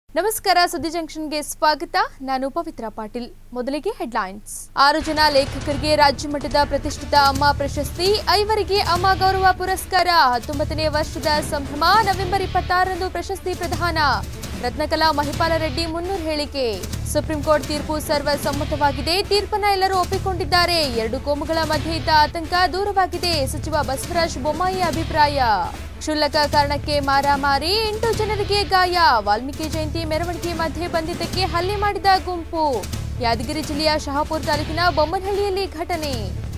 ನಮಸ್ಕಾರ ಸುದ್ದಿ ಜಂಕ್ಷನ್ಗೆ ಸ್ವಾಗತ ನಾನು ಪವಿತ್ರ ಪಾಟೀಲ್ ಮೊದಲಿಗೆ ಹೆಡ್ಲೈನ್ಸ್ ಆರು ಜನ ಲೇಖಕರಿಗೆ ರಾಜ್ಯ ಮಟ್ಟದ ಪ್ರತಿಷ್ಠಿತ ಅಮ್ಮ ಪ್ರಶಸ್ತಿ ಐವರಿಗೆ ಅಮ್ಮ ಗೌರವ ಪುರಸ್ಕಾರ ಹತ್ತೊಂಬತ್ತನೇ ವರ್ಷದ ಸಂಭ್ರಮ ನವೆಂಬರ್ ಇಪ್ಪತ್ತಾರರಂದು ಪ್ರಶಸ್ತಿ ಪ್ರದಾನ ರತ್ನಕಲಾ ಮಹಿಪಾಲ ರೆಡ್ಡಿ ಮುನ್ನೂರು ಹೇಳಿಕೆ ಸುಪ್ರೀಂ ಕೋರ್ಟ್ ತೀರ್ಪು ಸರ್ವಸಮ್ಮತವಾಗಿದೆ ತೀರ್ಪನ್ನ ಎಲ್ಲರೂ ಒಪ್ಪಿಕೊಂಡಿದ್ದಾರೆ ಎರಡು ಕೋಮುಗಳ ಮಧ್ಯೆ ಇದ್ದ ಆತಂಕ ದೂರವಾಗಿದೆ ಸಚಿವ ಬಸವರಾಜ ಬೊಮ್ಮಾಯಿ ಅಭಿಪ್ರಾಯ ಕ್ಷುಲ್ಲಕ ಕಾರಣಕ್ಕೆ ಮಾರಾಮಾರಿ ಎಂಟು ಜನರಿಗೆ ಗಾಯ ವಾಲ್ಮೀಕಿ ಜಯಂತಿ ಮೆರವಣಿಗೆ ಮಧ್ಯೆ ಬಂದಿದ್ದಕ್ಕೆ ಹಲ್ಲೆ ಮಾಡಿದ ಗುಂಪು ಯಾದಗಿರಿ ಜಿಲ್ಲೆಯ ಶಹಾಪುರ ತಾಲೂಕಿನ ಬೊಮ್ಮನಹಳ್ಳಿಯಲ್ಲಿ ಘಟನೆ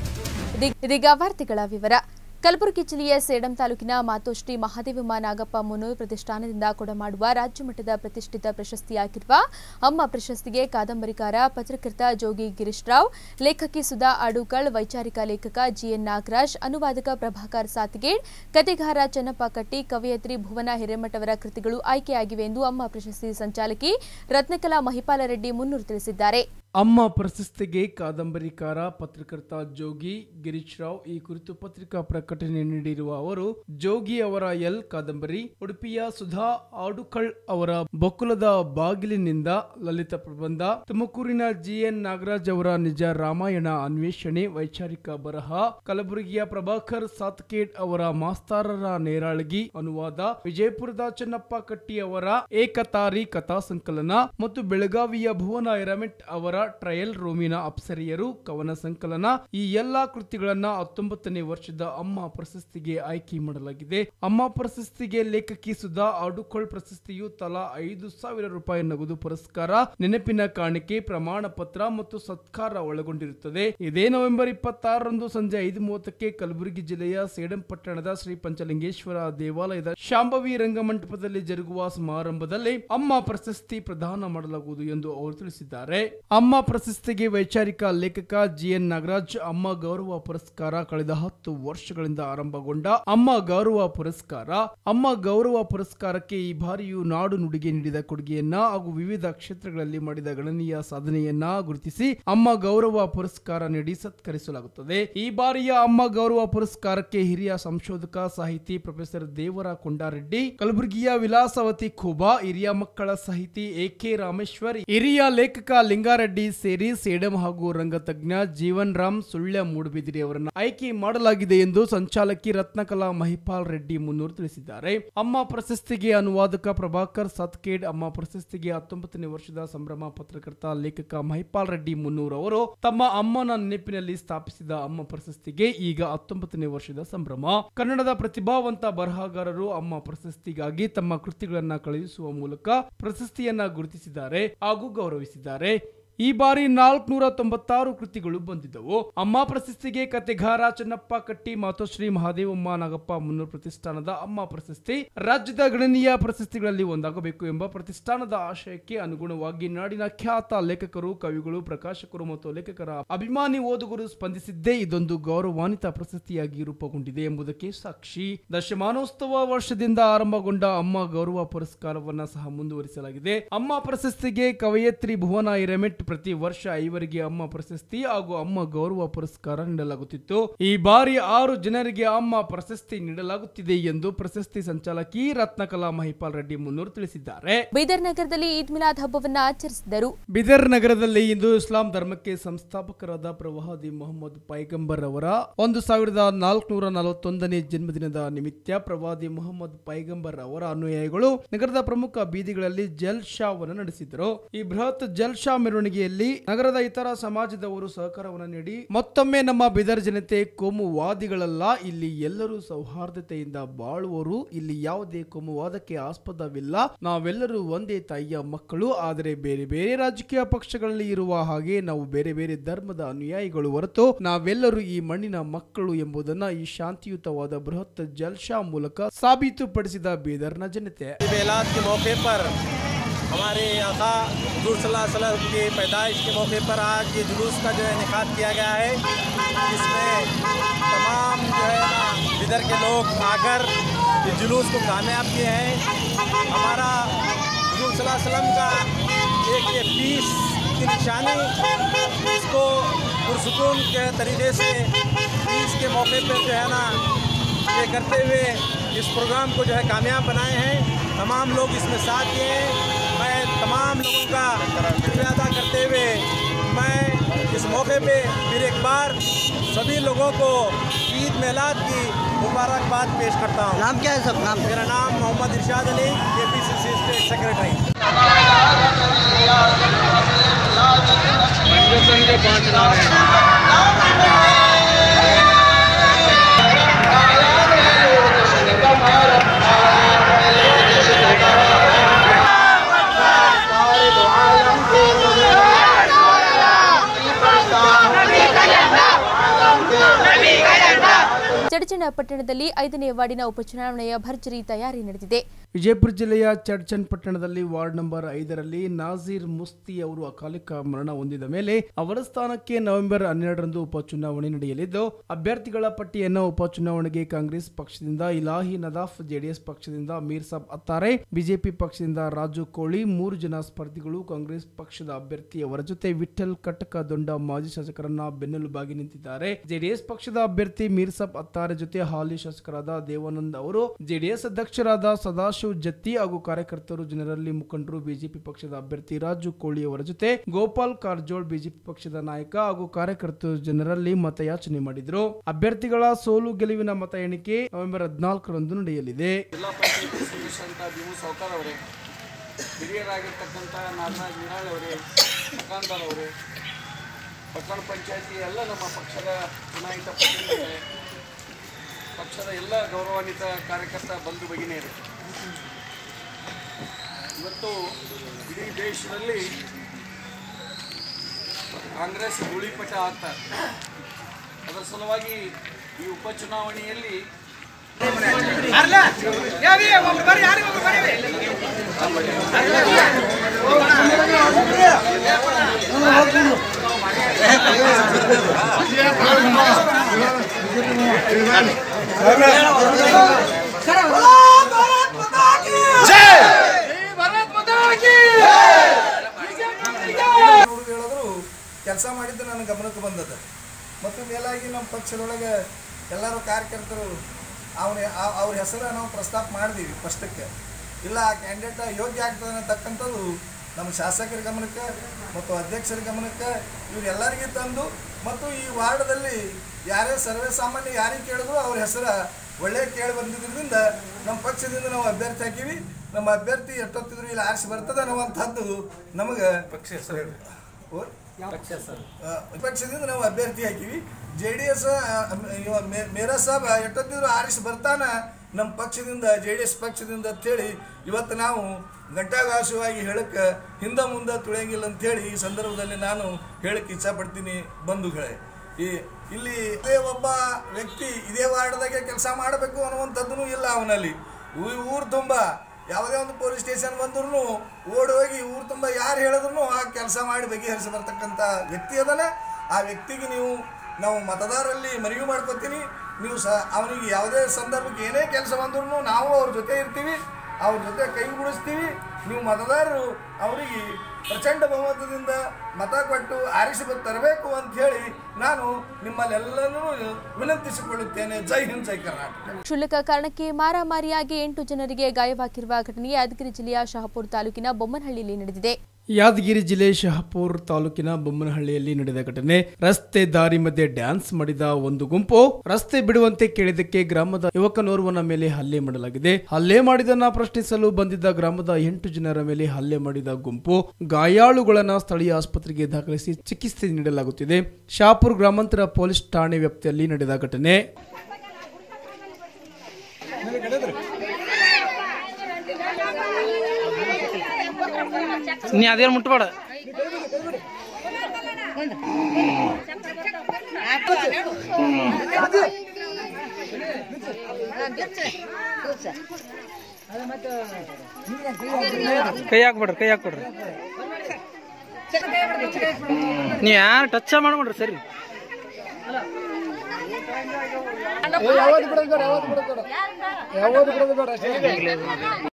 ಇದಿ- ಇದೀಗ ವಾರ್ತೆಗಳ ವಿವರ ಕಲಬುರಗಿ ಜಿಲ್ಲೆಯ ಸೇಡಂ ತಾಲೂಕಿನ ಮಾತೋಶ್ರೀ ಮಹಾದೇವಮ್ಮ ನಾಗಪ್ಪ ಮುನ್ನೂರು ಪ್ರತಿಷ್ಠಾನದಿಂದ ಕೊಡಮಾಡುವ ರಾಜ್ಯ ಮಟ್ಟದ ಪ್ರತಿಷ್ಠಿತ ಪ್ರಶಸ್ತಿಯಾಗಿರುವ ಅಮ್ಮ ಪ್ರಶಸ್ತಿಗೆ ಕಾದಂಬರಿಕಾರ ಪತ್ರಕರ್ತ ಜೋಗಿ ಗಿರೀಶ್ ರಾವ್ ಲೇಖಕಿ ಸುಧಾ ಅಡುಕಳ್ ವೈಚಾರಿಕ ಲೇಖಕ ಜಿಎನ್ ನಾಗರಾಜ್ ಅನುವಾದಕ ಪ್ರಭಾಕರ್ ಸಾತಿಗೇಡ್ ಕತೆಗಾರ ಚನ್ನಪ್ಪ ಕಟ್ಟಿ ಕವಯತ್ರಿ ಭುವನ ಹಿರೇಮಠ ಅವರ ಕೃತಿಗಳು ಆಯ್ಕೆಯಾಗಿವೆ ಎಂದು ಅಮ್ಮ ಪ್ರಶಸ್ತಿ ಸಂಚಾಲಕಿ ರತ್ನಕಲಾ ಮಹಿಪಾಲ ರೆಡ್ಡಿ ಮುನ್ನೂರು ತಿಳಿಸಿದ್ದಾರೆ ಅಮ್ಮ ಪ್ರಶಸ್ತಿಗೆ ಕಾದಂಬರಿಕಾರ ಪತ್ರಕರ್ತ ಜೋಗಿ ಗಿರೀಶ್ ರಾವ್ ಈ ಕುರಿತು ಪತ್ರಿಕಾ ಪ್ರಕಟಣೆ ನೀಡಿರುವ ಅವರು ಜೋಗಿ ಅವರ ಎಲ್ ಕಾದಂಬರಿ ಉಡುಪಿಯ ಸುಧಾ ಆಡುಕಳ್ ಅವರ ಬಕುಲದ ಬಾಗಿಲಿನಿಂದ ಲಲಿತ ಪ್ರಬಂಧ ತುಮಕೂರಿನ ಜಿಎನ್ ನಾಗರಾಜ್ ಅವರ ನಿಜ ರಾಮಾಯಣ ಅನ್ವೇಷಣೆ ವೈಚಾರಿಕ ಬರಹ ಕಲಬುರಗಿಯ ಪ್ರಭಾಕರ್ ಸಾತ್ಕೇಟ್ ಅವರ ಮಾಸ್ತಾರರ ನೇರಾಳಗಿ ಅನುವಾದ ವಿಜಯಪುರದ ಚೆನ್ನಪ್ಪ ಕಟ್ಟಿ ಅವರ ಏಕತಾರಿ ಕಥಾ ಸಂಕಲನ ಮತ್ತು ಬೆಳಗಾವಿಯ ಭುವನ ಎರಮೆಟ್ ಅವರ ಟ್ರಯಲ್ ರೂಮಿನ ಅಪ್ಸರಿಯರು ಕವನ ಸಂಕಲನ ಈ ಎಲ್ಲಾ ಕೃತಿಗಳನ್ನ ಹತ್ತೊಂಬತ್ತನೇ ವರ್ಷದ ಅಮ್ಮ ಪ್ರಶಸ್ತಿಗೆ ಆಯ್ಕೆ ಮಾಡಲಾಗಿದೆ ಅಮ್ಮ ಪ್ರಶಸ್ತಿಗೆ ಲೇಖಕಿ ಸುಧಾ ಆಡುಕೊಳ್ ಪ್ರಶಸ್ತಿಯು ತಲಾ ಐದು ಸಾವಿರ ರೂಪಾಯಿ ನಗದು ಪುರಸ್ಕಾರ ನೆನಪಿನ ಕಾಣಿಕೆ ಪ್ರಮಾಣ ಪತ್ರ ಮತ್ತು ಸತ್ಕಾರ ಒಳಗೊಂಡಿರುತ್ತದೆ ಇದೇ ನವೆಂಬರ್ ಇಪ್ಪತ್ತಾರರಂದು ಸಂಜೆ ಐದು ಮೂವತ್ತಕ್ಕೆ ಕಲಬುರಗಿ ಜಿಲ್ಲೆಯ ಸೇಡಂ ಪಟ್ಟಣದ ಶ್ರೀ ಪಂಚಲಿಂಗೇಶ್ವರ ದೇವಾಲಯದ ಶಾಂಭವಿ ರಂಗಮಂಟಪದಲ್ಲಿ ಜರುಗುವ ಸಮಾರಂಭದಲ್ಲಿ ಅಮ್ಮ ಪ್ರಶಸ್ತಿ ಪ್ರದಾನ ಮಾಡಲಾಗುವುದು ಎಂದು ಅವರು ತಿಳಿಸಿದ್ದಾರೆ ಅಮ್ಮ ಪ್ರಶಸ್ತಿಗೆ ವೈಚಾರಿಕ ಲೇಖಕ ಜಿಎನ್ ನಾಗರಾಜ್ ಅಮ್ಮ ಗೌರವ ಪುರಸ್ಕಾರ ಕಳೆದ ಹತ್ತು ವರ್ಷಗಳಿಂದ ಆರಂಭಗೊಂಡ ಅಮ್ಮ ಗೌರವ ಪುರಸ್ಕಾರ ಅಮ್ಮ ಗೌರವ ಪುರಸ್ಕಾರಕ್ಕೆ ಈ ಬಾರಿಯೂ ನಾಡು ನುಡಿಗೆ ನೀಡಿದ ಕೊಡುಗೆಯನ್ನ ಹಾಗೂ ವಿವಿಧ ಕ್ಷೇತ್ರಗಳಲ್ಲಿ ಮಾಡಿದ ಗಣನೀಯ ಸಾಧನೆಯನ್ನ ಗುರುತಿಸಿ ಅಮ್ಮ ಗೌರವ ಪುರಸ್ಕಾರ ನೀಡಿ ಸತ್ಕರಿಸಲಾಗುತ್ತದೆ ಈ ಬಾರಿಯ ಅಮ್ಮ ಗೌರವ ಪುರಸ್ಕಾರಕ್ಕೆ ಹಿರಿಯ ಸಂಶೋಧಕ ಸಾಹಿತಿ ಪ್ರೊಫೆಸರ್ ದೇವರ ಕೊಂಡಾರೆಡ್ಡಿ ಕಲಬುರಗಿಯ ವಿಲಾಸವತಿ ಖೂಬಾ ಹಿರಿಯ ಮಕ್ಕಳ ಸಾಹಿತಿ ಎ ಕೆ ರಾಮೇಶ್ವರ್ ಹಿರಿಯ ಲೇಖಕ ಲಿಂಗಾರೆಡ್ಡಿ ಸೇರಿ ಸೇಡಂ ಹಾಗೂ ರಂಗತಜ್ಞ ಜೀವನ್ ರಾಮ್ ಸುಳ್ಯ ಮೂಡಬಿದಿರಿ ಅವರನ್ನು ಆಯ್ಕೆ ಮಾಡಲಾಗಿದೆ ಎಂದು ಸಂಚಾಲಕಿ ರತ್ನಕಲಾ ಮಹಿಪಾಲ್ ರೆಡ್ಡಿ ಮುನ್ನೂರು ತಿಳಿಸಿದ್ದಾರೆ ಅಮ್ಮ ಪ್ರಶಸ್ತಿಗೆ ಅನುವಾದಕ ಪ್ರಭಾಕರ್ ಸತ್ಕೇಡ್ ಅಮ್ಮ ಪ್ರಶಸ್ತಿಗೆ ಹತ್ತೊಂಬತ್ತನೇ ವರ್ಷದ ಸಂಭ್ರಮ ಪತ್ರಕರ್ತ ಲೇಖಕ ಮಹಿಪಾಲ್ ರೆಡ್ಡಿ ಮುನ್ನೂರು ಅವರು ತಮ್ಮ ಅಮ್ಮನ ನೆನಪಿನಲ್ಲಿ ಸ್ಥಾಪಿಸಿದ ಅಮ್ಮ ಪ್ರಶಸ್ತಿಗೆ ಈಗ ಹತ್ತೊಂಬತ್ತನೇ ವರ್ಷದ ಸಂಭ್ರಮ ಕನ್ನಡದ ಪ್ರತಿಭಾವಂತ ಬರಹಗಾರರು ಅಮ್ಮ ಪ್ರಶಸ್ತಿಗಾಗಿ ತಮ್ಮ ಕೃತಿಗಳನ್ನ ಕಳುಹಿಸುವ ಮೂಲಕ ಪ್ರಶಸ್ತಿಯನ್ನ ಗುರುತಿಸಿದ್ದಾರೆ ಹಾಗೂ ಗೌರವಿಸಿದ್ದಾರೆ ಈ ಬಾರಿ ನಾಲ್ಕುನೂರ ತೊಂಬತ್ತಾರು ಕೃತಿಗಳು ಬಂದಿದ್ದವು ಅಮ್ಮ ಪ್ರಶಸ್ತಿಗೆ ಕತೆಗಾರ ಚೆನ್ನಪ್ಪ ಕಟ್ಟಿ ಮಾತೋಶ್ರೀ ಮಹಾದೇವಮ್ಮ ನಾಗಪ್ಪ ಮುನ್ನೂರು ಪ್ರತಿಷ್ಠಾನದ ಅಮ್ಮ ಪ್ರಶಸ್ತಿ ರಾಜ್ಯದ ಗಣನೀಯ ಪ್ರಶಸ್ತಿಗಳಲ್ಲಿ ಒಂದಾಗಬೇಕು ಎಂಬ ಪ್ರತಿಷ್ಠಾನದ ಆಶಯಕ್ಕೆ ಅನುಗುಣವಾಗಿ ನಾಡಿನ ಖ್ಯಾತ ಲೇಖಕರು ಕವಿಗಳು ಪ್ರಕಾಶಕರು ಮತ್ತು ಲೇಖಕರ ಅಭಿಮಾನಿ ಓದುಗರು ಸ್ಪಂದಿಸಿದ್ದೇ ಇದೊಂದು ಗೌರವಾನ್ವಿತ ಪ್ರಶಸ್ತಿಯಾಗಿ ರೂಪುಗೊಂಡಿದೆ ಎಂಬುದಕ್ಕೆ ಸಾಕ್ಷಿ ದಶಮಾನೋತ್ಸವ ವರ್ಷದಿಂದ ಆರಂಭಗೊಂಡ ಅಮ್ಮ ಗೌರವ ಪುರಸ್ಕಾರವನ್ನ ಸಹ ಮುಂದುವರಿಸಲಾಗಿದೆ ಅಮ್ಮ ಪ್ರಶಸ್ತಿಗೆ ಕವಯತ್ರಿ ಭುವನ ಹಿರೇಮೆಟ್ ಪ್ರತಿ ವರ್ಷ ಐವರಿಗೆ ಅಮ್ಮ ಪ್ರಶಸ್ತಿ ಹಾಗೂ ಅಮ್ಮ ಗೌರವ ಪುರಸ್ಕಾರ ನೀಡಲಾಗುತ್ತಿತ್ತು ಈ ಬಾರಿ ಆರು ಜನರಿಗೆ ಅಮ್ಮ ಪ್ರಶಸ್ತಿ ನೀಡಲಾಗುತ್ತಿದೆ ಎಂದು ಪ್ರಶಸ್ತಿ ಸಂಚಾಲಕಿ ರತ್ನಕಲಾ ಮಹಿಪಾಲ್ ರೆಡ್ಡಿ ಮುನ್ನೂರು ತಿಳಿಸಿದ್ದಾರೆ ಬೀದರ್ ನಗರದಲ್ಲಿ ಈದ್ ಮಿಲಾದ್ ಹಬ್ಬವನ್ನು ಆಚರಿಸಿದರು ಬಿದರ್ ನಗರದಲ್ಲಿ ಇಂದು ಇಸ್ಲಾಂ ಧರ್ಮಕ್ಕೆ ಸಂಸ್ಥಾಪಕರಾದ ಪ್ರವಾದಿ ಮೊಹಮ್ಮದ್ ಪೈಗಂಬರ್ ಅವರ ಒಂದು ಸಾವಿರದ ನಾಲ್ಕುನೂರ ನಲವತ್ತೊಂದನೇ ಜನ್ಮದಿನದ ನಿಮಿತ್ತ ಪ್ರವಾದಿ ಮೊಹಮ್ಮದ್ ಪೈಗಂಬರ್ ಅವರ ಅನುಯಾಯಿಗಳು ನಗರದ ಪ್ರಮುಖ ಬೀದಿಗಳಲ್ಲಿ ಜಲ್ಶಾವನ್ನು ನಡೆಸಿದರು ಈ ಬೃಹತ್ ಜಲ್ಶಾ ಮೆರವಣಿಗೆಯಲ್ಲಿ ನಗರದ ಇತರ ಸಮಾಜದವರು ಸಹಕಾರವನ್ನು ನೀಡಿ ಮತ್ತೊಮ್ಮೆ ನಮ್ಮ ಬಿದರ್ ಜನತೆ ಕೋಮುವಾದಿಗಳಲ್ಲ ಇಲ್ಲಿ ಎಲ್ಲರೂ ಸೌಹಾರ್ದತೆಯಿಂದ ಬಾಳುವರು ಇಲ್ಲಿ ಯಾವುದೇ ಕೋಮುವಾದಕ್ಕೆ ಆಸ್ಪದವಿಲ್ಲ ನಾವೆಲ್ಲರೂ ಒಂದೇ ತಾಯಿಯ ಮಕ್ಕಳು ಆದರೆ ಬೇರೆ ಬೇರೆ ರಾಜಕೀಯ ಪಕ್ಷಗಳಲ್ಲಿ ಇರುವ ಹಾಗೆ ನಾವು ಬೇರೆ ಬೇರೆ ಧರ್ಮದ ಅನುಯಾಯಿಗಳು ಹೊರತು ನಾವೆಲ್ಲರೂ ಈ ಮಣ್ಣಿನ ಮಕ್ಕಳು ಎಂಬುದನ್ನ ಈ ಶಾಂತಿಯುತವಾದ ಬೃಹತ್ ಜಲ್ಶಾ ಮೂಲಕ ಸಾಬೀತುಪಡಿಸಿದ ಬೀದರ್ನ ಜನತೆ बेलात के मौके पर हमारे आका हजूर सल्लल्लाहु अलैहि वसल्लम की पैदाइश के मौके पर आज ये जुलूस का जो है इनका किया गया है जिसमें तमाम जो है ना इधर के लोग आकर इस जुलूस को कामयाब किए हैं हमारा हजूर सल्लल्लाहु अलैहि वसल्लम का एक ये पीस की निशानी इसको पुरसकून के तरीके से पीस के मौके पर जो है ना ये करते हुए इस प्रोग्राम को जो है कामयाब बनाए हैं तमाम लोग इसमें साथ दिए हैं मैं शुक्रिया अदा करते हुए मैं इस मौके पे फिर एक बार सभी लोगों को ईद मिलाद की मुबारकबाद पेश करता हूँ नाम क्या है सब नाम मेरा नाम Mohammad Irshad Ali K P C C state secretary Chadchan ಪಟ್ಟಣದಲ್ಲಿ ಐದನೇ ವಾರ್ಡಿನ ಉಪಚುನಾವಣೆಯ ಭರ್ಜರಿ ತಯಾರಿ ನಡೆದಿದೆ ವಿಜಯಪುರ ಜಿಲ್ಲೆಯ ಚಡ್ಚನ್ ಪಟ್ಟಣದಲ್ಲಿ ವಾರ್ಡ್ ನಂಬರ್ ಐದರಲ್ಲಿ ನಾಜೀರ್ ಮುಸ್ತಿ ಅವರು ಅಕಾಲಿಕ ಮರಣ ಹೊಂದಿದ ಮೇಲೆ ಅವರ ಸ್ಥಾನಕ್ಕೆ ನವೆಂಬರ್ ಹನ್ನೆರಡರಂದು ಉಪಚುನಾವಣೆ ನಡೆಯಲಿದ್ದು ಅಭ್ಯರ್ಥಿಗಳ ಪಟ್ಟಿಯನ್ನು ಉಪಚುನಾವಣೆಗೆ ಕಾಂಗ್ರೆಸ್ ಪಕ್ಷದಿಂದ ಇಲಾಹಿ ನದಾಫ್ ಜೆಡಿಎಸ್ ಪಕ್ಷದಿಂದ ಮೀರ್ ಸಾಬ್ ಅತ್ತಾರೆ ಬಿಜೆಪಿ ಪಕ್ಷದಿಂದ ರಾಜು ಕೋಳಿ ಮೂರು ಜನ ಸ್ಪರ್ಧಿಗಳು ಕಾಂಗ್ರೆಸ್ ಪಕ್ಷದ ಅಭ್ಯರ್ಥಿ ಅವರ ಜೊತೆ ವಿಠಲ್ ಕಟಕ ದೊಂಡ ಮಾಜಿ ಶಾಸಕರನ್ನ ಬೆನ್ನೆಲುಬಾಗಿ ನಿಂತಿದ್ದಾರೆ ಜೆಡಿಎಸ್ ಪಕ್ಷದ ಅಭ್ಯರ್ಥಿ ಮೀರ್ ಸಾಬ್ ಅತ್ತಾರೆ ಜೊತೆ ಹಾಲಿ ಶಾಸಕರಾದ ದೇವಾನಂದ್ ಅವರು ಜೆಡಿಎಸ್ ಅಧ್ಯಕ್ಷರಾದ ಸದಾಶಿವ್ ಜತ್ತಿ ಹಾಗೂ ಕಾರ್ಯಕರ್ತರು ಜನರಲ್ಲಿ ಮುಖಂಡರು ಬಿಜೆಪಿ ಪಕ್ಷದ ಅಭ್ಯರ್ಥಿ ರಾಜು ಕೋಳಿ ಅವರ ಜೊತೆ ಗೋಪಾಲ್ ಕಾರಜೋಳ್ ಬಿಜೆಪಿ ಪಕ್ಷದ ನಾಯಕ ಹಾಗೂ ಕಾರ್ಯಕರ್ತರು ಜನರಲ್ಲಿ ಮತಯಾಚನೆ ಮಾಡಿದ್ರು ಅಭ್ಯರ್ಥಿಗಳ ಸೋಲು ಗೆಲುವಿನ ಮತ ಎಣಿಕೆ ನವೆಂಬರ್ ಹದಿನಾಲ್ಕರಂದು ನಡೆಯಲಿದೆ ಜಿಲ್ಲಾ ಪಂಚಾಯತ್ ಸದಸ್ಯರಂತ ಭೀಮು ಸಾವ್ಕಾರ್ ಅವರೇ ಹಿರಿಯರಾಗಿರ್ತಕ್ಕಂಥ ನಾಗರಾಜ್ ನಿರಾಳ್ ಅವರೇ ದುಕಾನ್ದಾರ್ ಅವರೇ ಪಟ್ಟಣ ಪಂಚಾಯತಿ ಎಲ್ಲ ನಮ್ಮ ಪಕ್ಷದ ಚುನಾಯಿತ ಪ್ರತಿನಿಧಿಗಳೇ ಪಕ್ಷದ ಎಲ್ಲ ಗೌರವಾನ್ವಿತ ಕಾರ್ಯಕರ್ತ ಬಂಧು ಭಗಿನಿಯರು ಇವತ್ತು ಇಡೀ ದೇಶದಲ್ಲಿ ಕಾಂಗ್ರೆಸ್ ಧೂಳಿಪಟ ಆಗ್ತಾರೆ ಅದರ ಸಲುವಾಗಿ ಈ ಉಪಚುನಾವಣೆಯಲ್ಲಿ ಅವ್ರು ಹೇಳಿದ್ರು ಕೆಲಸ ಮಾಡಿದ್ದು ನನ್ನ ಗಮನಕ್ಕೆ ಬಂದದ ಮತ್ತು ಮೇಲಾಗಿ ನಮ್ಮ ಪಕ್ಷದೊಳಗೆ ಎಲ್ಲರೂ ಕಾರ್ಯಕರ್ತರು ಅವನ ಅವ್ರ ಹೆಸರು ನಾವು ಪ್ರಸ್ತಾಪ ಮಾಡಿದೀವಿ ಫಸ್ಟಕ್ಕೆ ಇಲ್ಲ ಆ ಕ್ಯಾಂಡಿಡೇಟ್ ಯೋಗ್ಯ ಆಗ್ತದೆ ಅನ್ನತಕ್ಕಂಥದ್ದು ನಮ್ಮ ಶಾಸಕರ ಗಮನಕ್ಕೆ ಮತ್ತು ಅಧ್ಯಕ್ಷರ ಗಮನಕ್ಕೆ ಇವರೆಲ್ಲರಿಗೆ ತಂದು ಮತ್ತು ಈ ವಾರ್ಡದಲ್ಲಿ ಯಾರೇ ಸರ್ವೇ ಸಾಮಾನ್ಯ ಯಾರಿಗೆ ಕೇಳಿದ್ರು ಅವ್ರ ಹೆಸರು ಒಳ್ಳೆ ಕೇಳಿ ಬಂದಿದ್ದರಿಂದ ನಮ್ಮ ಪಕ್ಷದಿಂದ ನಾವು ಅಭ್ಯರ್ಥಿ ಹಾಕಿವಿ ನಮ್ಮ ಅಭ್ಯರ್ಥಿ ಎಷ್ಟೊತ್ತಿದ್ರು ಇಲ್ಲಿ ಆರಿಸಿ ಬರ್ತದೆ ಅನ್ನುವಂಥದ್ದು ನಮಗೆ ಪಕ್ಷ ಹೆಸರು ಪಕ್ಷದಿಂದ ನಾವು ಅಭ್ಯರ್ಥಿ ಹಾಕಿವಿ ಜೆ ಡಿ ಎಸ್ ಮೇರಾ ಸಾಬ್ ಎಷ್ಟೊತ್ತಿದ್ರು ಆರಿಸಿ ಬರ್ತಾನ ನಮ್ಮ ಪಕ್ಷದಿಂದ ಜೆ ಡಿ ಎಸ್ ಪಕ್ಷದಿಂದ ಅಂತೇಳಿ ಇವತ್ತು ನಾವು ಘಂಟಾಘಾಸವಾಗಿ ಹೇಳಕ್ಕೆ ಹಿಂದೆ ಮುಂದೆ ತುಳಿಯಂಗಿಲ್ಲ ಅಂತೇಳಿ ಈ ಸಂದರ್ಭದಲ್ಲಿ ನಾನು ಹೇಳಕ್ಕೆ ಇಚ್ಛಪಡ್ತೀನಿ ಬಂಧುಗಳೇ ಈ ಇಲ್ಲಿ ಇದೇ ಒಬ್ಬ ವ್ಯಕ್ತಿ ಇದೇ ವಾರ್ಡ್ದಾಗೆ ಕೆಲಸ ಮಾಡಬೇಕು ಅನ್ನುವಂಥದ್ದು ಇಲ್ಲ ಅವನಲ್ಲಿ ಊರು ತುಂಬ ಯಾವುದೇ ಒಂದು ಪೊಲೀಸ್ ಸ್ಟೇಷನ್ ಬಂದ್ರು ಓಡಿ ಹೋಗಿ ಊರು ತುಂಬ ಯಾರು ಹೇಳಿದ್ರು ಆ ಕೆಲಸ ಮಾಡಿ ಬಗೆಹರಿಸಿ ಬರ್ತಕ್ಕಂಥ ವ್ಯಕ್ತಿ ಅದನ್ನ ಆ ವ್ಯಕ್ತಿಗೆ ನೀವು ನಾವು ಮತದಾರರಲ್ಲಿ ಮನವಿ ಮಾಡ್ಕೊತೀನಿ ನೀವು ಸಹ ಅವನಿಗೆ ಯಾವುದೇ ಸಂದರ್ಭಕ್ಕೆ ಏನೇ ಕೆಲಸ ಬಂದ್ರು ನಾವು ಅವ್ರ ಜೊತೆ ಇರ್ತೀವಿ ಅವ್ರ ಜೊತೆ ಕೈಗೂಡಿಸ್ತೀವಿ ನೀವು ಮತದಾರರು ಅವರಿಗೆ ಪ್ರಚಂಡ ಬಹುಮತದಿಂದ ಮತ ಕೊಟ್ಟು ಆರಿಸಿ ಬ- ತರಬೇಕು ಅಂತ ಹೇಳಿ ನಾನು ನಿಮ್ಮಲ್ಲೆಲ್ಲರೂ ವಿನಂತಿಸಿಕೊಳ್ಳುತ್ತೇನೆ ಜೈ ಹಿಂದ್ ಜೈ ಕರ್ನಾಟಕ ಕ್ಷುಲ್ಲಕ ಕಾರಣಕ್ಕೆ ಮಾರಾಮಾರಿಯಾಗಿ ಎಂಟು ಜನರಿಗೆ ಗಾಯವಾಗಿರುವ ಘಟನೆ ಯಾದಗಿರಿ ಜಿಲ್ಲೆಯ ಶಹಾಪುರ ತಾಲೂಕಿನ ಬೊಮ್ಮನಹಳ್ಳಿಯಲ್ಲಿ ನಡೆದಿದೆ ಯಾದಗಿರಿ ಜಿಲ್ಲೆ ಶಹಪುರ್ ತಾಲೂಕಿನ ಬೊಮ್ಮನಹಳ್ಳಿಯಲ್ಲಿ ನಡೆದ ಘಟನೆ ರಸ್ತೆ ದಾರಿ ಮಧ್ಯೆ ಡ್ಯಾನ್ಸ್ ಮಾಡಿದ ಒಂದು ಗುಂಪು ರಸ್ತೆ ಬಿಡುವಂತೆ ಕೇಳಿದಕ್ಕೆ ಗ್ರಾಮದ ಯುವಕನೋರ್ವನ ಮೇಲೆ ಹಲ್ಲೆ ಮಾಡಲಾಗಿದೆ ಹಲ್ಲೆ ಮಾಡಿದನ್ನ ಪ್ರಶ್ನಿಸಲು ಬಂದಿದ್ದ ಗ್ರಾಮದ ಎಂಟು ಜನರ ಮೇಲೆ ಹಲ್ಲೆ ಮಾಡಿದ ಗುಂಪು ಗಾಯಾಳುಗಳನ್ನ ಸ್ಥಳೀಯ ಆಸ್ಪತ್ರೆಗೆ ದಾಖಲಿಸಿ ಚಿಕಿತ್ಸೆ ನೀಡಲಾಗುತ್ತಿದೆ ಶಹಾಪುರ್ ಗ್ರಾಮಾಂತರ ಪೊಲೀಸ್ ಠಾಣೆ ವ್ಯಾಪ್ತಿಯಲ್ಲಿ ನಡೆದ ಘಟನೆ ನೀ ಅದೇನು ಮುಟ್ಬೇಡ ಕೈ ಹಾಕ್ಬಿಡ್ರಿ ಕೈ ಹಾಕ್ಬಿಡ್ರಿ ನೀವ್ ಯಾರು ಟಚ್ ಮಾಡ್ಬಿಡ್ರಿ ಸರಿ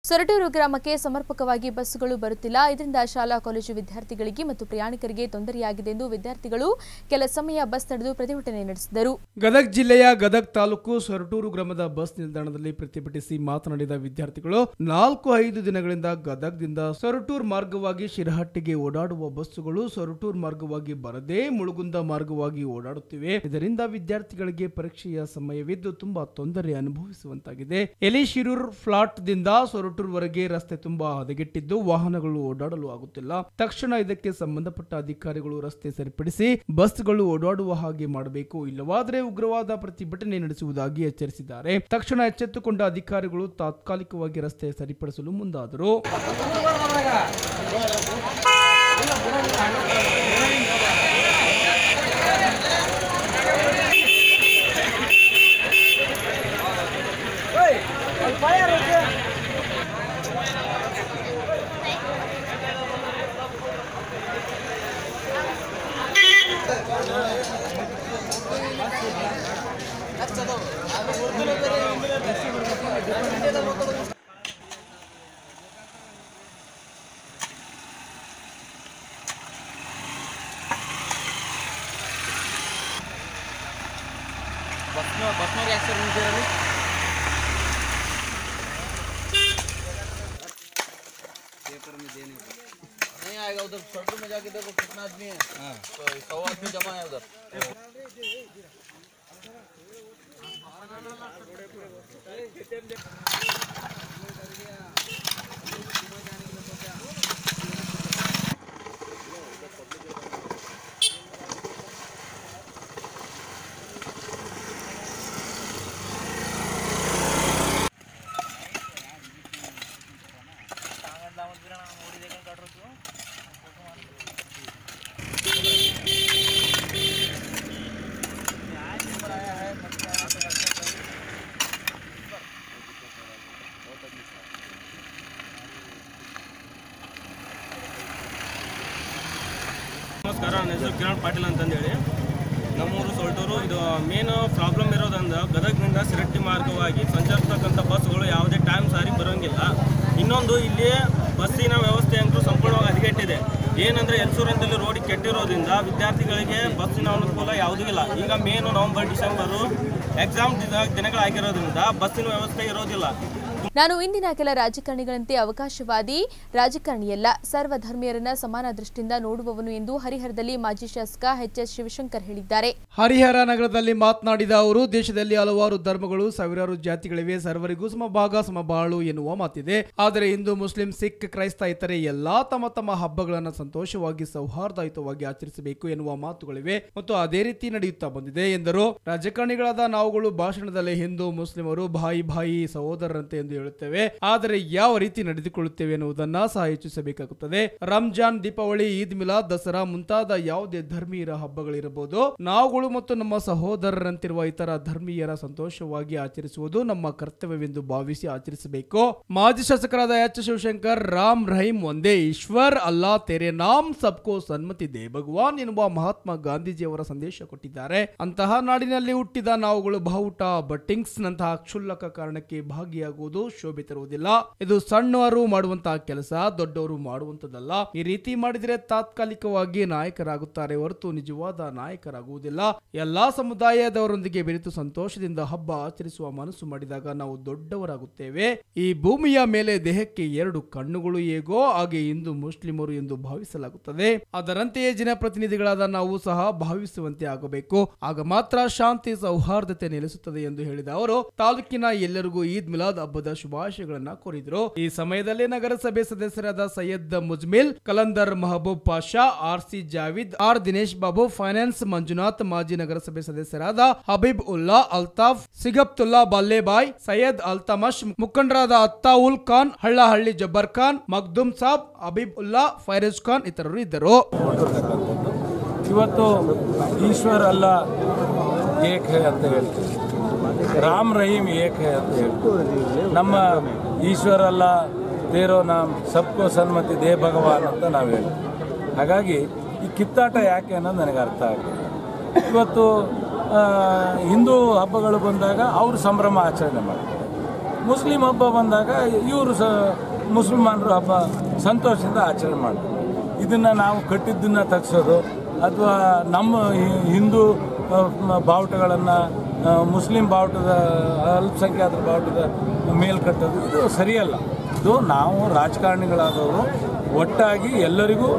ಸೊರಟೂರು ಗ್ರಾಮಕ್ಕೆ ಸಮರ್ಪಕವಾಗಿ ಬಸ್ಸುಗಳು ಬರುತ್ತಿಲ್ಲ ಇದರಿಂದ ಶಾಲಾ ಕಾಲೇಜು ವಿದ್ಯಾರ್ಥಿಗಳಿಗೆ ಮತ್ತು ಪ್ರಯಾಣಿಕರಿಗೆ ತೊಂದರೆಯಾಗಿದೆ ಎಂದು ವಿದ್ಯಾರ್ಥಿಗಳು ಕೆಲ ಸಮಯ ಬಸ್ ತಡೆದು ಪ್ರತಿಭಟನೆ ನಡೆಸಿದರು ಗದಗ ಜಿಲ್ಲೆಯ ಗದಗ ತಾಲೂಕು ಸೊರಟೂರು ಗ್ರಾಮದ ಬಸ್ ನಿಲ್ದಾಣದಲ್ಲಿ ಪ್ರತಿಭಟಿಸಿ ಮಾತನಾಡಿದ ವಿದ್ಯಾರ್ಥಿಗಳು ನಾಲ್ಕು ಐದು ದಿನಗಳಿಂದ ಗದಗದಿಂದ ಸೊರಟೂರ್ ಮಾರ್ಗವಾಗಿ ಶಿರಹಟ್ಟಿಗೆ ಓಡಾಡುವ ಬಸ್ಸುಗಳು ಸೊರಟೂರ್ ಮಾರ್ಗವಾಗಿ ಬರದೇ ಮುಳುಗುಂದ ಮಾರ್ಗವಾಗಿ ಓಡಾಡುತ್ತಿವೆ ಇದರಿಂದ ವಿದ್ಯಾರ್ಥಿಗಳಿಗೆ ಪರೀಕ್ಷೆಯ ಸಮಯವಿದ್ದು ತುಂಬಾ ತೊಂದರೆ ಅನುಭವಿಸುವಂತಾಗಿದೆ ಎಲಿಶಿರೂರ್ ಫ್ಲಾಟ್ ದಿಂದ ಸೊರಟೂರ್ ವರೆಗೆ ರಸ್ತೆ ತುಂಬಾ ಹದಗೆಟ್ಟಿದ್ದು ವಾಹನಗಳು ಓಡಾಡಲು ಆಗುತ್ತಿಲ್ಲ ತಕ್ಷಣ ಇದಕ್ಕೆ ಸಂಬಂಧಪಟ್ಟ ಅಧಿಕಾರಿಗಳು ರಸ್ತೆ ಸರಿಪಡಿಸಿ ಬಸ್ಗಳು ಓಡಾಡುವ ಹಾಗೆ ಮಾಡಬೇಕು ಇಲ್ಲವಾದರೆ ಉಗ್ರವಾದ ಪ್ರತಿಭಟನೆ ನಡೆಸುವುದಾಗಿ ಎಚ್ಚರಿಸಿದ್ದಾರೆ ತಕ್ಷಣ ಎಚ್ಚೆತ್ತುಕೊಂಡ ಅಧಿಕಾರಿಗಳು ತಾತ್ಕಾಲಿಕವಾಗಿ ರಸ್ತೆ ಸರಿಪಡಿಸಲು ಮುಂದಾದರು नहीं आएगा उधर सड़कों में जाके देखो कितना आदमी है तो सौ आदमी जमा है उधर ನಮಸ್ಕಾರ ನನ್ನ ಹೆಸರು ಕಿರಣ್ ಪಾಟೀಲ್ ಅಂತಂದೇಳಿ ನಮ್ಮೂರು ಸೊಲ್ಟೂರು ಇದು ಮೇನ್ ಪ್ರಾಬ್ಲಮ್ ಇರೋದಂದ್ರೆ ಗದಗ್ನಿಂದ ಸಿರಟ್ಟಿ ಮಾರ್ಗವಾಗಿ ಸಂಚರಿಸ್ತಕ್ಕಂಥ ಬಸ್ಗಳು ಯಾವುದೇ ಟೈಮ್ ಸಾರಿ ಬರೋಂಗಿಲ್ಲ ಇನ್ನೊಂದು ಇಲ್ಲಿ ಬಸ್ಸಿನ ವ್ಯವಸ್ಥೆ ಅಂತೂ ಸಂಪೂರ್ಣವಾಗಿ ಹದಗೆಟ್ಟಿದೆ ಏನಂದರೆ ಎಲ್ಸೂರಂತಲ್ಲಿ ರೋಡ್ ಕೆಟ್ಟಿರೋದ್ರಿಂದ ವಿದ್ಯಾರ್ಥಿಗಳಿಗೆ ಬಸ್ಸಿನ ಅನುಕೂಲ ಯಾವುದೂ ಇಲ್ಲ ಈಗ ಮೇನು ನವಂಬರ್ ಡಿಸೆಂಬರು ಎಕ್ಸಾಮ್ ದಿನಗಳಾಗಿರೋದ್ರಿಂದ ಬಸ್ಸಿನ ವ್ಯವಸ್ಥೆ ಇರೋದಿಲ್ಲ ನಾನು ಇಂದಿನ ಕೆಲ ರಾಜಕಾರಣಿಗಳಂತೆ ಅವಕಾಶವಾದಿ ರಾಜಕಾರಣಿಯಲ್ಲ ಸರ್ವಧರ್ಮೀಯರನ್ನ ಸಮಾನ ದೃಷ್ಟಿಯಿಂದ ನೋಡುವವನು ಎಂದು ಹರಿಹರದಲ್ಲಿ ಮಾಜಿ ಶಾಸಕ ಎಚ್ ಎಸ್ ಶಿವಶಂಕರ್ ಹೇಳಿದ್ದಾರೆ ಹರಿಹರ ನಗರದಲ್ಲಿ ಮಾತನಾಡಿದ ಅವರು ದೇಶದಲ್ಲಿ ಹಲವಾರು ಧರ್ಮಗಳು ಸಾವಿರಾರು ಜಾತಿಗಳಿವೆ ಸರ್ವರಿಗೂ ಸಮಭಾಗ ಸಮಬಾಳು ಎನ್ನುವ ಮಾತಿದೆ ಆದರೆ ಹಿಂದೂ ಮುಸ್ಲಿಂ ಸಿಖ್ ಕ್ರೈಸ್ತ ಇತರೆ ಎಲ್ಲಾ ತಮ್ಮ ತಮ್ಮ ಹಬ್ಬಗಳನ್ನು ಸಂತೋಷವಾಗಿ ಸೌಹಾರ್ದಯುತವಾಗಿ ಆಚರಿಸಬೇಕು ಎನ್ನುವ ಮಾತುಗಳಿವೆ ಮತ್ತು ಅದೇ ರೀತಿ ನಡೆಯುತ್ತಾ ಬಂದಿದೆ ಎಂದರು ರಾಜಕಾರಣಿಗಳಾದ ನಾವುಗಳು ಭಾಷಣದಲ್ಲಿ ಹಿಂದೂ ಮುಸ್ಲಿಮರು ಭಾಯಿ ಭಾಯಿ ಸಹೋದರರಂತೆ ಎಂದು ಹೇಳುತ್ತೇವೆ ಆದರೆ ಯಾವ ರೀತಿ ನಡೆದುಕೊಳ್ಳುತ್ತೇವೆ ಎನ್ನುವುದನ್ನ ಸಹ ಯೋಚಿಸಬೇಕಾಗುತ್ತದೆ ರಂಜಾನ್ ದೀಪಾವಳಿ ಈದ್ ಮಿಲಾದ್ ದಸರಾ ಮುಂತಾದ ಯಾವುದೇ ಧರ್ಮೀಯರ ಹಬ್ಬಗಳಿರಬಹುದು ನಾವುಗಳು ಮತ್ತು ನಮ್ಮ ಸಹೋದರರಂತಿರುವ ಇತರ ಧರ್ಮೀಯರ ಸಂತೋಷವಾಗಿ ಆಚರಿಸುವುದು ನಮ್ಮ ಕರ್ತವ್ಯವೆಂದು ಭಾವಿಸಿ ಆಚರಿಸಬೇಕು ಮಾಜಿ ಶಾಸಕರಾದ ಎಚ್ ಶಿವಶಂಕರ್ ರಾಮ್ ರಹೀಂ ಒಂದೇ ಈಶ್ವರ್ ಅಲ್ಲಾ ತೆರೆ ನಾಮ್ ಸಬ್ಕೋ ಸನ್ಮತಿ ದೇ ಭಗವಾನ್ ಎನ್ನುವ ಮಹಾತ್ಮ ಗಾಂಧೀಜಿಯವರ ಸಂದೇಶ ಕೊಟ್ಟಿದ್ದಾರೆ ಅಂತಹ ನಾಡಿನಲ್ಲಿ ಹುಟ್ಟಿದ ನಾವುಗಳು ಬಾವುಟ ಬಟ್ಟಿಂಗ್ಸ್ ನಂತಹ ಕ್ಷುಲ್ಲಕ ಕಾರಣಕ್ಕೆ ಭಾಗಿಯಾಗುವುದು ಶೋಭೆ ತರುವುದಿಲ್ಲ ಇದು ಸಣ್ಣವರು ಮಾಡುವಂತಹ ಕೆಲಸ ದೊಡ್ಡವರು ಮಾಡುವಂತದಲ್ಲ ಈ ರೀತಿ ಮಾಡಿದರೆ ತಾತ್ಕಾಲಿಕವಾಗಿ ನಾಯಕರಾಗುತ್ತಾರೆ ಹೊರತು ನಿಜವಾದ ನಾಯಕರಾಗುವುದಿಲ್ಲ ಎಲ್ಲಾ ಸಮುದಾಯದವರೊಂದಿಗೆ ಬೆರೆತು ಸಂತೋಷದಿಂದ ಹಬ್ಬ ಆಚರಿಸುವ ಮನಸ್ಸು ಮಾಡಿದಾಗ ನಾವು ದೊಡ್ಡವರಾಗುತ್ತೇವೆ ಈ ಭೂಮಿಯ ಮೇಲೆ ದೇಹಕ್ಕೆ ಎರಡು ಕಣ್ಣುಗಳು ಹೇಗೋ ಹಾಗೆ ಹಿಂದೂ ಮುಸ್ಲಿಮರು ಎಂದು ಭಾವಿಸಲಾಗುತ್ತದೆ ಅದರಂತೆಯೇ ಜನಪ್ರತಿನಿಧಿಗಳಾದ ನಾವು ಸಹ ಭಾವಿಸುವಂತೆ ಆಗಬೇಕು ಆಗ ಮಾತ್ರ ಶಾಂತಿ ಸೌಹಾರ್ದತೆ ನೆಲೆಸುತ್ತದೆ ಎಂದು ಹೇಳಿದ ಅವರು ತಾಲೂಕಿನ ಎಲ್ಲರಿಗೂ ಈದ್ ಮಿಲಾದ್ ಹಬ್ಬದ ಶುಭಾಶಯಗಳನ್ನ ಕೋರಿದರು ಈ ಸಮಯದಲ್ಲಿ ನಗರಸಭೆ ಸದಸ್ಯರಾದ Syed Mujmil Kalandar Mahaboob Pasha R C Javid R Dinesh Babu finance Manjunath ಮಾಜಿ ನಗರಸಭೆ ಸದಸ್ಯರಾದ ಹಬೀಬ್ ಉಲ್ಲಾ ಅಲ್ತಾಫ್ ಸಿಗಬ್ತುಲ್ಲಾ ಬಲ್ಲೇಬಾಯ್ ಸೈಯದ್ ಅಲ್ತಮಶ್ ಮುಖಂಡರಾದ ಅತ್ತಾವುಲ್ ಖಾನ್ ಹಳ್ಳಹಳ್ಳಿ ಜಬ್ಬರ್ ಖಾನ್ ಮಗ್ದುಮ್ ಸಾಬ್ ಹಬೀಬ್ ಉಲ್ಲಾ ಫೈರೋಜ್ ಖಾನ್ ಇತರರು ಇದ್ದರು ಇವತ್ತು ಈಶ್ವರ್ ಅಲ್ಲ ಏಕ್ ಹೇ ಅಂತ ಹೇಳ್ತೀವಿ ರಾಮ್ ರಹೀಮ್ ಏಕ್ ಹೇ ಅಂತ ಹೇಳ್ತೀವಿ ನಮ್ಮ ಈಶ್ವರ್ ಅಲ್ಲ ತೇರೋ ನಾಮ್ ಸಬ್ಕೋ ಸನ್ಮತಿ ದೇ ಭಗವಾನ್ ಅಂತ ನಾವು ಹೇಳ್ತೀವಿ ಹಾಗಾಗಿ ಈ ಕಿತ್ತಾಟ ಯಾಕೆ ಅನ್ನೋದು ನನಗೆ ಅರ್ಥ ಆಗಿದೆ ಇವತ್ತು ಆ, ಹಿಂದೂ ಹಬ್ಬಗಳು ಬಂದಾಗ ಅವರು ಸಂಭ್ರಮ ಆಚರಣೆ ಮಾಡ್ತಾರೆ ಮುಸ್ಲಿಂ ಹಬ್ಬ ಬಂದಾಗ ಇವರು ಸ ಮುಸಲ್ಮಾನರು ಹಬ್ಬ ಸಂತೋಷದಿಂದ ಆಚರಣೆ ಮಾಡ್ತಾರೆ ಇದನ್ನು ನಾವು ಕಟ್ಟಿದ್ದನ್ನು ತೆಗ್ಸೋದು ಅಥವಾ ನಮ್ಮ ಹಿ- ಹಿಂದೂ ಬಾವುಟಗಳನ್ನು ಮುಸ್ಲಿಂ ಬಾವುಟದ ಅಲ್ಪಸಂಖ್ಯಾತರ ಬಾವುಟದ ಮೇಲ್ ಕಟ್ಟೋದು ಇದು ಸರಿಯಲ್ಲ ಇದು ನಾವು ರಾಜಕಾರಣಿಗಳಾದವರು ಒಟ್ಟಾಗಿ ಎಲ್ಲರಿಗೂ